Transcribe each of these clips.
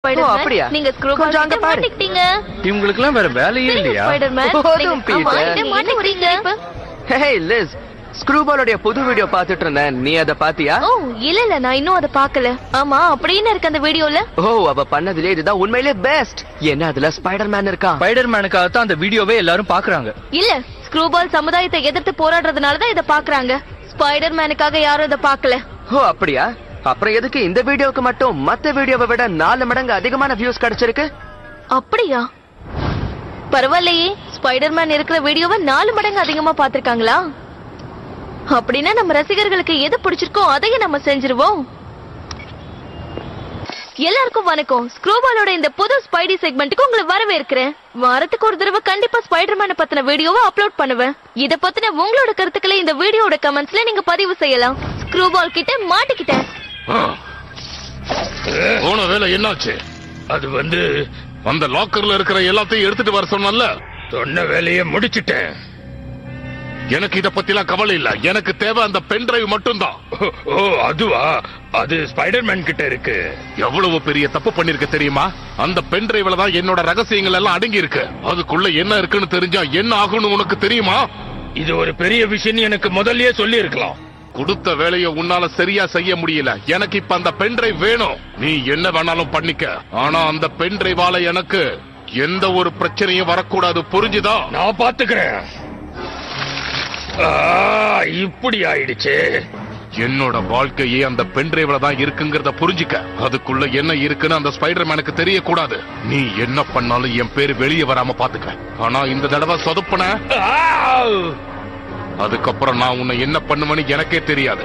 Spider-Man. அப்படியா? நீங்க screw கொஞ்சம் அங்க பாரு. மாட்டிக்கிட்டீங்க இவங்களுக்கு எல்லாம் வேற வேலையே இல்லையா ஸ்பைடர்மேன் போதும், நீங்க- ஆமா, Peter. இதை மாட்டிக்கிறீங்க ஹே லிஸ் ஸ்க்ரூபாலோடைய புது வீடியோ பார்த்துட்டு இருந்தேன் நீ அத பாத்தியா ஓ இல்ல இல்ல நான் இன்னும் அதை பார்க்கல ஆமா அப்படின்னு இருக்கு அந்த வீடியோல ஓ அவ பண்ணதுலே இதுதான் உண்மையிலே பெஸ்ட் என்ன அதுல ஸ்பைடர் மேன் இருக்கான் ஸ்பைடர் மேனுக்காக தான் அந்த வீடியோவே எல்லாரும் பாக்குறாங்க இல்ல ஸ்க்ரூபால் சமுதாயத்தை எதிர்த்து போராடுறதுனால தான் இதை பாக்குறாங்க ஸ்பைடர் மேனுக்காக யாரும் இதை பார்க்கல ஓ அப்படியா அப்புறம் எதுக்கு இந்த வீடியோக்கு மட்டும் மத்த வீடியோவை விட நாலு மடங்கு அதிகமான வியூஸ் கிடைச்சிருக்கு அப்படியா பரவாயில்லையே ஸ்பைடர்மேன் இருக்கிற வீடியோவை நாலு மடங்கு அதிகமா பாத்திருக்காங்களா அப்படின்னா நம்ம ரசிகர்களுக்கு எது பிடிச்சிருக்கோ அதையே நம்ம செஞ்சிருவோம் எல்லாருக்கும் வணக்கம் ஸ்க்ரூபாலோட இந்த புது ஸ்பைடி செக்மெண்ட்டுக்கு உங்களை வரவேற்கிறேன் வாரத்துக்கு ஒரு தடவை கண்டிப்பா ஸ்பைடர்மேனை பத்தின வீடியோவை அப்லோட் பண்ணுவேன் இத பத்தின உங்களோட கருத்துக்களை இந்த வீடியோட கமெண்ட்ஸ்ல நீங்க பதிவு செய்யலாம் ஸ்க்ரூபால் கிட்ட மாட்டிக்கிட்டேன் போன வேலை என்னாச்சு அது வந்து அந்த லாக்கர்ல இருக்கிற எல்லாத்தையும் எடுத்துட்டு வர சொன்னல சொன்ன வேலையை முடிச்சிட்டேன் எனக்கு இத பத்திலாம் கவலை இல்ல எனக்கு தேவை அந்த பென் டிரைவ் மட்டும்தான் ஓ அதுவா அது ஸ்பைடர்மேன் கிட்ட இருக்கு எவ்வளவு பெரிய தப்பு பண்ணிருக்க தெரியுமா அந்த பென் டிரைவ்ல தான் என்னோட ரகசியங்கள் எல்லாம் அடங்கி இருக்கு அதுக்குள்ள என்ன இருக்குன்னு தெரிஞ்சா என்ன ஆகும்னு உனக்கு தெரியுமா இது ஒரு பெரிய விஷயம் எனக்கு முதல்லயே சொல்லி இருக்கலாம் கொடுத்த வேலையை உன்னால சரியா செய்ய முடியல எனக்கு இப்ப அந்த பென் டிரைவ் வேணும் நீ என்ன வேணாலும் பண்ணிக்க ஆனா அந்த பென் டிரைவால எனக்கு எந்த ஒரு பிரச்சனையும் வரக்கூடாது புரிஞ்சுதா நான் பாத்துக்கிறேன் இப்படி ஆயிடுச்சு என்னோட வாழ்க்கையே அந்த பென் டிரைவ்ல தான் இருக்குங்கிறத புரிஞ்சுக்க அதுக்குள்ள என்ன இருக்குன்னு அந்த ஸ்பைடர் மேனுக்கு தெரியக்கூடாது நீ என்ன பண்ணாலும் என் பேரு வெளியே வராம பாத்துக்க ஆனா இந்த தடவை சொதப்புன அதுக்கப்புறம் நான் உன்னை என்ன பண்ணுவேன்னு எனக்கே தெரியாது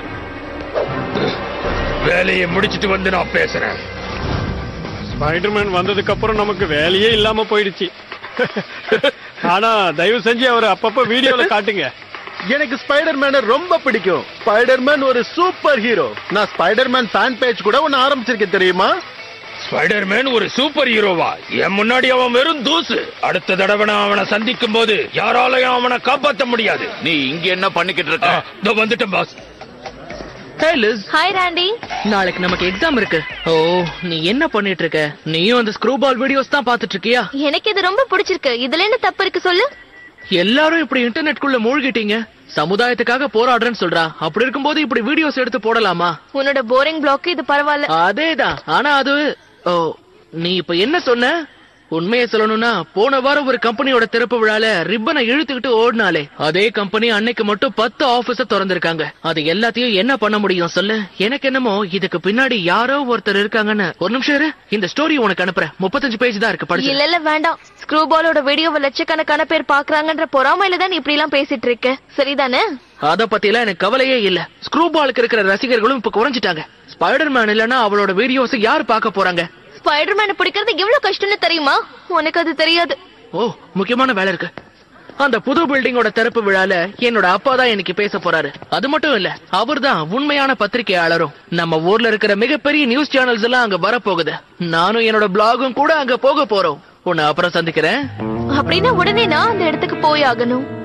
வேலையை முடிச்சிட்டு வந்து நான் பேசுறேன் ஸ்பைடர்மேன் வந்ததுக்கு அப்புறம் நமக்கு வேலையே இல்லாம போயிடுச்சு ஆனா தயவு செஞ்சு அவர் அப்பப்ப வீடியோல காட்டுங்க எனக்கு ஸ்பைடர்மேனை ரொம்ப பிடிக்கும் ஸ்பைடர்மேன் ஒரு சூப்பர் ஹீரோ நான் ஸ்பைடர்மேன் ஃபேன் பேஜ் கூட ஒன்னு ஆரம்பிச்சிருக்கேன் தெரியுமா ஸ்பைடர்மேன் ஒரு சூப்பர் ஹீரோவா என் முன்னாடி அவன் வெறும் தூசு அடுத்த தடவை நான் அவனை சந்திக்கும் போது யாராலையும் அவனை காப்பாத்த முடியாது நீ இங்க என்ன பண்ணிக்கிட்டு இருக்க இதோ வந்துட்டேன் boss hey Liz hi Randy நாளைக்கு நமக்கு எக்ஸாம் இருக்கு ஓ நீ என்ன பண்ணிட்டு இருக்க நீயும் அந்த ஸ்க்ரூ பால் வீடியோஸ் தான் பாத்துட்டு இருக்கியா எனக்கு இது ரொம்ப பிடிச்சிருக்கு இதுல என்ன தப்பு இருக்கு சொல்லு எல்லாரும் இப்படி இன்டர்நெட்குள்ள மூழ்கிட்டீங்க சமுதாயத்துக்காக போராடுறேன்னு சொல்றா அப்படி இருக்கும்போது இப்படி வீடியோஸ் எடுத்து போடலாமா உன்னோட போரிங் பிளாக் இது பரவாயில்ல அதேதான் ஆனா அது ஓ நீ இப்ப என்ன சொன்ன உண்மையை சொல்லணும்னா போன வாரம் ஒரு கம்பெனியோட திறப்பு விழால ரிப்பனை இழுத்துக்கிட்டு ஓடினாலே அதே கம்பெனி அன்னைக்கு மட்டும் பத்து ஆபீஸ திறந்திருக்காங்க அது எல்லாத்தையும் என்ன பண்ண முடியும் சொல்லு எனக்கு என்னமோ இதுக்கு பின்னாடி யாரோ ஒருத்தர் இருக்காங்கன்னு ஒரு நிமிஷம் இரு இந்த ஸ்டோரி உனக்கு அனுப்புறேன் முப்பத்தஞ்சு பேஜ் தான் இருக்கு படிச்சு இல்ல இல்ல வேண்டாம் ஸ்க்ரூ பாலோட வீடியோவை லட்சக்கணக்கான பேர் பாக்குறாங்கன்ற பொறாமையில தான் நீ இப்படி எல்லாம் பேசிட்டு இருக்க சரிதானே அத பத்தி எல்லாம் எனக்கு கவலையே இல்ல ஸ்க்ரூ பாலுக்கு இருக்கிற ரசிகர்களும் இப்ப குறைஞ்சிட்டாங்க ஸ்பைடர் மேன் இல்லனா அவளோட வீடியோஸ் யார் பார்க்க போறாங்க ஸ்பைடர்மேனை பிடிக்கிறது எவ்வளவு கஷ்டம்னு தெரியுமா உனக்கு அது தெரியாது ஓ முக்கியமான வேலை இருக்கு அந்த புது பில்டிங்கோட திறப்பு விழால என்னோட அப்பா தான் இன்னைக்கு பேச போறாரு அது மட்டும் இல்ல அவர்தான் உண்மையான பத்திரிகையாளரும் நம்ம ஊர்ல இருக்கிற மிகப்பெரிய நியூஸ் சேனல்ஸ் எல்லாம் அங்க வரப்போகுது நானும் என்னோட பிளாகும் கூட அங்க போக போறோம் உன்னை அப்புறம் சந்திக்கிறேன் அப்படின்னா உடனே நான் அந்த இடத்துக்கு போய் ஆகணும்